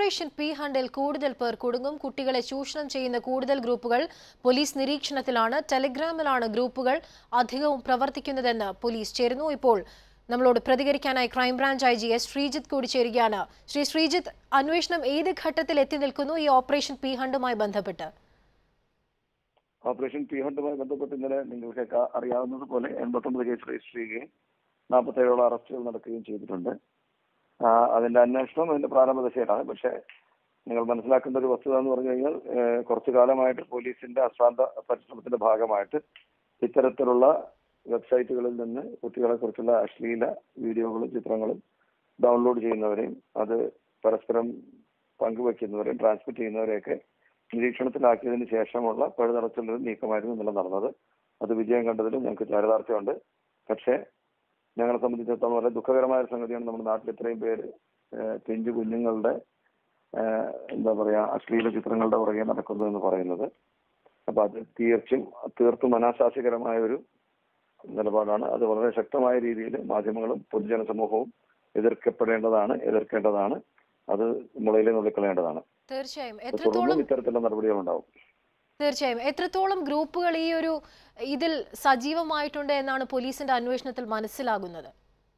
operation P ഹണ്ടിൽ കൂടുതൽ പേർ കുടുങ്ങും കുട്ടികളെ ചൂഷണം ചെയ്യുന്ന കൂടുതൽ ഗ്രൂപ്പുകൾ പോലീസ് നിരീക്ഷണത്തിലാണ് ടെലിഗ്രാമിലാണ് ഗ്രൂപ്പുകൾ അധികവും പ്രവർത്തിക്കുന്നതെന്ന് പോലീസ് ചേരുന്നു ഇപ്പോൾ നമ്മളോട് പ്രതികരിക്കാനായി crime branch I G S Sreejith കൂടി ചേരുകയാണ് ശ്രീ ശ്രീജിത്ത് അന്വേഷണം ഏത് ഘട്ടത്തിൽ എത്തി നിൽക്കുന്നു ഈ ഓപ്പറേഷൻ പി ഹണ്ടുമായി ബന്ധപ്പെട്ട് ഓപ്പറേഷൻ പി ഹണ്ടുമായി ബന്ധപ്പെട്ട് ഇന്നലെ നിങ്ങൾക്കൊക്കെ അറിയാവുന്നത് പോലെ എൺപത്തൊമ്പത് കേസ് രജിസ്റ്റർ ചെയ്യുകയും നാൽപ്പത്തേഴോളം അറസ്റ്റുകൾ നടക്കുകയും ചെയ്തിട്ടുണ്ട് ആ, അതിന്റെ അന്വേഷണം അതിന്റെ പ്രാരംഭ ദശയിലാണ് പക്ഷേ നിങ്ങൾ മനസ്സിലാക്കേണ്ട ഒരു വസ്തുത എന്ന് പറഞ്ഞു കഴിഞ്ഞാൽ ഏഹ്, കുറച്ചു കാലമായിട്ട് പോലീസിന്റെ അശ്രാന്ത പരിശ്രമത്തിന്റെ ഭാഗമായിട്ട് ഇത്തരത്തിലുള്ള വെബ്സൈറ്റുകളിൽ നിന്ന് കുട്ടികളെ കുറിച്ചുള്ള അശ്ലീല വീഡിയോകളും ചിത്രങ്ങളും ഡൗൺലോഡ് ചെയ്യുന്നവരെയും അത് പരസ്പരം പങ്കുവെക്കുന്നവരെയും ട്രാൻസ്മിറ്റ് ചെയ്യുന്നവരെയൊക്കെ നിരീക്ഷണത്തിലാക്കിയതിന് ശേഷമുള്ള പഴുതടച്ചുള്ള ഒരു നീക്കമായിരുന്നു ഇന്നലെ നടന്നത് അത് വിജയം കണ്ടതിൽ ഞങ്ങൾക്ക് ചാരിതാർത്ഥ്യമുണ്ട് പക്ഷേ ഞങ്ങളെ സംബന്ധിച്ചിടത്തോളം വളരെ ദുഃഖകരമായ ഒരു സംഗതിയാണ് നമ്മുടെ നാട്ടിൽ ഇത്രയും പേര് ഏഹ്, പിഞ്ചു കുഞ്ഞുങ്ങളുടെ ഏഹ്, എന്താ പറയാ അശ്ലീല ചിത്രങ്ങളുടെ പുറകെ നടക്കുന്നു എന്ന് പറയുന്നത് അപ്പൊ അത് തീർച്ചും തീർത്തും അനാശാസ്യകരമായ ഒരു നിലപാടാണ് അത് വളരെ ശക്തമായ രീതിയിൽ മാധ്യമങ്ങളും പൊതുജന സമൂഹവും എതിർക്കപ്പെടേണ്ടതാണ് എതിർക്കേണ്ടതാണ് അത് മുളയിലെ നുള്ളിക്കളയേണ്ടതാണ് തീർച്ചയായും തുടർന്നും എത്രത്തോളം ഇത്തരത്തിലുള്ള നടപടികൾ ഉണ്ടാവും തീർച്ചയായും എത്രത്തോളം ഗ്രൂപ്പുകൾ ഈ ഒരു ഇതിൽ സജീവമായിട്ടുണ്ട് എന്നാണ് പോലീസിന്റെ അന്വേഷണത്തിൽ മനസ്സിലാകുന്നത്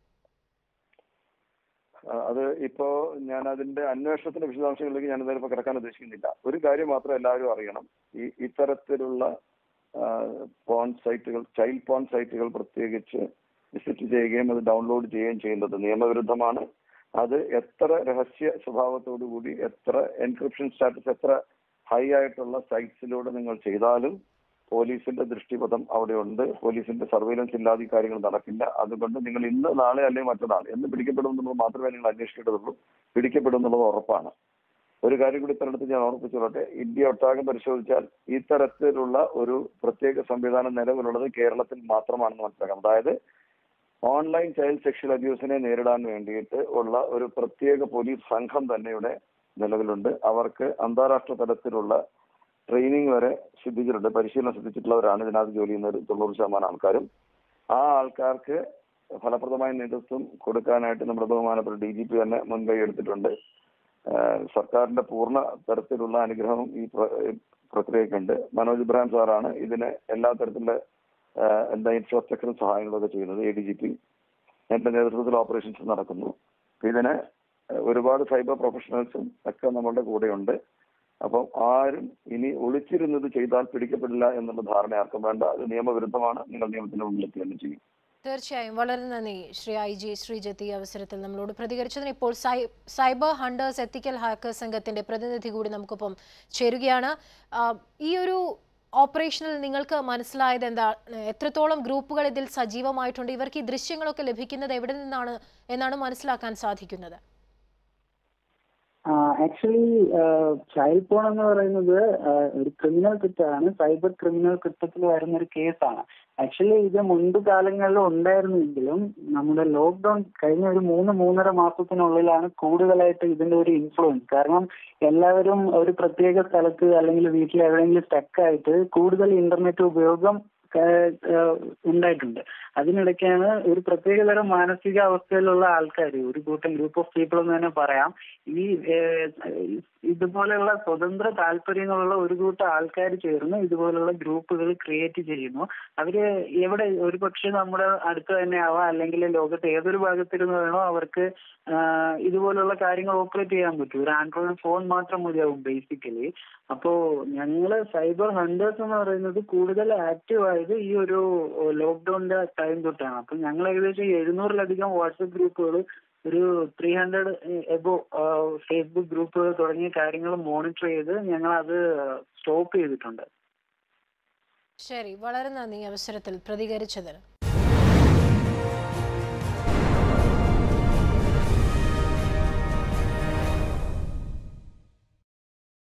ആ, അത് ഇപ്പോ ഞാൻ അതിന്റെ അന്വേഷണത്തിന്റെ വിശദാംശങ്ങളിലേക്ക് ഞാൻ എന്തായാലും ഇപ്പൊ കിടക്കാൻ ഉദ്ദേശിക്കുന്നില്ല ഒരു കാര്യം മാത്രം എല്ലാവരും അറിയണം ഈ ഇത്തരത്തിലുള്ള പോൺ സൈറ്റുകൾ ചൈൽഡ് പോൺ സൈറ്റുകൾ പ്രത്യേകിച്ച് വിസിറ്റ് ചെയ്യുകയും അത് ഡൗൺലോഡ് ചെയ്യുകയും ചെയ്യുന്നത് നിയമവിരുദ്ധമാണ് അത് എത്ര രഹസ്യ സ്വഭാവത്തോടു കൂടി എത്ര എൻക്രിപ്ഷൻ സ്റ്റാറ്റസ് എത്ര ഹൈ ആയിട്ടുള്ള സൈറ്റ്സിലൂടെ നിങ്ങൾ ചെയ്താലും പോലീസിന്റെ ദൃഷ്ടിപഥം അവിടെ ഉണ്ട് പോലീസിന്റെ സർവൈലൻസ് ഇല്ലാതെ ഈ കാര്യങ്ങൾ നടക്കില്ല അതുകൊണ്ട് നിങ്ങൾ ഇന്ന് നാളെ അല്ലെങ്കിൽ മറ്റന്നാൾ എന്ന് പിടിക്കപ്പെടും എന്നുള്ളത് മാത്രമേ നിങ്ങൾ അന്വേഷിക്കേണ്ടതുള്ളൂ പിടിക്കപ്പെടും എന്നുള്ളത് ഉറപ്പാണ് ഒരു കാര്യം കൂടി ഇത്തരത്തിൽ ഞാൻ ഓർപ്പിച്ചോട്ടെ ഇന്ത്യ ഒട്ടാകെ പരിശോധിച്ചാൽ ഇത്തരത്തിലുള്ള ഒരു പ്രത്യേക സംവിധാനം നിലവിലുള്ളത് കേരളത്തിൽ മാത്രമാണെന്ന് മനസ്സിലാക്കാം അതായത് ഓൺലൈൻ ചൈൽഡ് സെക്ഷൽ അബ്യൂസിനെ നേരിടാൻ വേണ്ടിയിട്ട് ഉള്ള ഒരു പ്രത്യേക പോലീസ് സംഘം തന്നെ ഇവിടെ നിലവിലുണ്ട് അവർക്ക് അന്താരാഷ്ട്ര തലത്തിലുള്ള ട്രെയിനിങ് വരെ സിദ്ധിച്ചിട്ടുണ്ട് പരിശീലനം സിദ്ധിച്ചിട്ടുള്ളവരാണ് ഇതിനകത്ത് ജോലി ചെയ്യുന്ന ഒരു തൊണ്ണൂറ് ശതമാനം ആൾക്കാരും ആ ആൾക്കാർക്ക് ഫലപ്രദമായ നേതൃത്വം കൊടുക്കാനായിട്ട് നമ്മുടെ ബഹുമാനപ്പെട്ട ഡി ജി പി തന്നെ മുൻകൈ എടുത്തിട്ടുണ്ട് ആഹ് സർക്കാരിന്റെ പൂർണ്ണ തരത്തിലുള്ള അനുഗ്രഹം ഈ പ്ര- പ്രക്രിയക്കുണ്ട് മനോജ് ഇബ്രാഹിം സാറാണ് ഇതിന് എല്ലാ തരത്തിലുള്ള ആഹ് എന്താ ഇൻഫ്രാസ്ട്രക്ചറും സഹായങ്ങളൊക്കെ ചെയ്യുന്നത് എ ഡി ജി പി എന്റെ നേതൃത്വത്തിൽ ഓപ്പറേഷൻസ് നടക്കുന്നു ഇതിന് ഒരുപാട് സൈബർ പ്രൊഫഷണൽസും ഒക്കെ നമ്മളുടെ കൂടെയുണ്ട് അപ്പം ആരും ഇനി ഒളിച്ചിരുന്നത് ചെയ്താൽ പിടിക്കപ്പെടില്ല എന്നുള്ള ധാരണ ആർക്കും വേണ്ട അത് നിയമവിരുദ്ധമാണ് നിങ്ങൾ നിയമത്തിന്റെ മുന്നിലെത്തി തന്നെ ചെയ്യും തീർച്ചയായും വളരെ നന്ദി ശ്രീ ഐ ജി ശ്രീജിത്ത് ഈ അവസരത്തിൽ നമ്മളോട് പ്രതികരിച്ചതിന് ഇപ്പോൾ സൈ- സൈബർ ഹണ്ടേഴ്സ് എത്തിക്കൽ ഹാക്കേഴ്സ് സംഘത്തിന്റെ പ്രതിനിധി കൂടി നമുക്കൊപ്പം ചേരുകയാണ് ആ, ഈ ഒരു ഓപ്പറേഷനിൽ നിങ്ങൾക്ക് മനസ്സിലായത് എന്താ എത്രത്തോളം ഗ്രൂപ്പുകൾ ഇതിൽ സജീവമായിട്ടുണ്ട് ഇവർക്ക് ഈ ദൃശ്യങ്ങളൊക്കെ ലഭിക്കുന്നത് എവിടെ നിന്നാണ് എന്നാണ് മനസ്സിലാക്കാൻ സാധിക്കുന്നത് ആക്ച്വലി ചൈൽഡ് പോൺ എന്ന് പറയുന്നത് ആ, ഒരു ക്രിമിനൽ കുറ്റമാണ് സൈബർ ക്രിമിനൽ കുറ്റത്തിൽ വരുന്ന ഒരു കേസാണ് ആക്ച്വലി ഇത് മുൻപ് കാലങ്ങളിൽ ഉണ്ടായിരുന്നെങ്കിലും നമ്മുടെ ലോക്ക്ഡൌൺ കഴിഞ്ഞ ഒരു മൂന്ന് മൂന്നര മാസത്തിനുള്ളിലാണ് കൂടുതലായിട്ട് ഇതിന്റെ ഒരു ഇൻഫ്ലുവൻസ് കാരണം എല്ലാവരും ഒരു പ്രത്യേക സ്ഥലത്ത് അല്ലെങ്കിൽ വീട്ടിൽ എവിടെയെങ്കിലും സ്റ്റക്കായിട്ട് കൂടുതൽ ഇന്റർനെറ്റ് ഉപയോഗം ഏഹ്, ഏഹ്, ഉണ്ടായിട്ടുണ്ട് അതിനിടയ്ക്കാണ് ഒരു പ്രത്യേകതരം മാനസികാവസ്ഥയിലുള്ള ആൾക്കാർ ഒരു കൂട്ടം ഗ്രൂപ്പ് ഓഫ് പീപ്പിൾ എന്ന് തന്നെ പറയാം ഈ ഏഹ്, ഇതുപോലെയുള്ള സ്വതന്ത്ര താല്പര്യങ്ങളുള്ള ഒരു കൂട്ടം ആൾക്കാർ ചേർന്ന് ഇതുപോലുള്ള ഗ്രൂപ്പുകൾ ക്രിയേറ്റ് ചെയ്യുന്നു അവര് എവിടെ ഒരു പക്ഷെ നമ്മുടെ അടുത്ത് തന്നെ ആവാം അല്ലെങ്കിൽ ലോകത്ത് ഏതൊരു ഭാഗത്തിരുന്ന് വേണോ അവർക്ക് ആഹ്, ഇതുപോലുള്ള കാര്യങ്ങൾ ഓപ്പറേറ്റ് ചെയ്യാൻ പറ്റും ഒരു ആൻഡ്രോയിഡ് ഫോൺ മാത്രം മതിയാവും ബേസിക്കലി അപ്പോ ഞങ്ങള് സൈബർ ഹണ്ടേഴ്സ് എന്ന് പറയുന്നത് കൂടുതൽ ആക്റ്റീവ് ആയത് ഈ ഒരു ലോക്ക്ഡൌണിന്റെ ടൈം തൊട്ടാണ് അപ്പൊ ഞങ്ങൾ ഏകദേശം എഴുന്നൂറിലധികം വാട്സപ്പ് ഗ്രൂപ്പുകൾ ഒരു ത്രീ ഹൺഡ്രഡ് എബോ ഫേസ്ബുക്ക് ഗ്രൂപ്പുകൾ തുടങ്ങിയ കാര്യങ്ങൾ മോണിറ്റർ ചെയ്ത് ഞങ്ങൾ അത് സ്റ്റോപ്പ് ചെയ്തിട്ടുണ്ട് ശരി വളരെ നന്ദി ഈ അവസരത്തിൽ പ്രതികരിച്ചതിന്